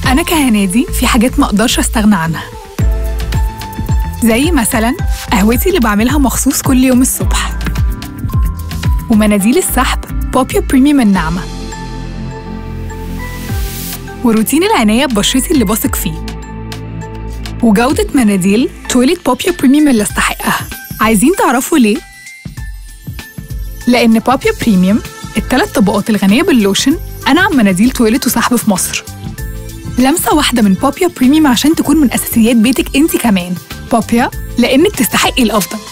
أنا كهنادي في حاجات ما أقدرش أستغنى عنها زي مثلا قهوتي اللي بعملها مخصوص كل يوم الصبح ومناديل السحب بوبيا بريميوم الناعمة وروتين العناية ببشرتي اللي بثق فيه وجودة مناديل تويليت بوبيا بريميوم اللي استحقها عايزين تعرفوا ليه؟ لأن بوبيا بريميوم التلات طبقات الغنية باللوشن أنعم مناديل تويليت وسحب في مصر لمسة واحدة من بوبيا بريميوم عشان تكون من أساسيات بيتك أنت كمان بوبيا لأنك تستحقي الأفضل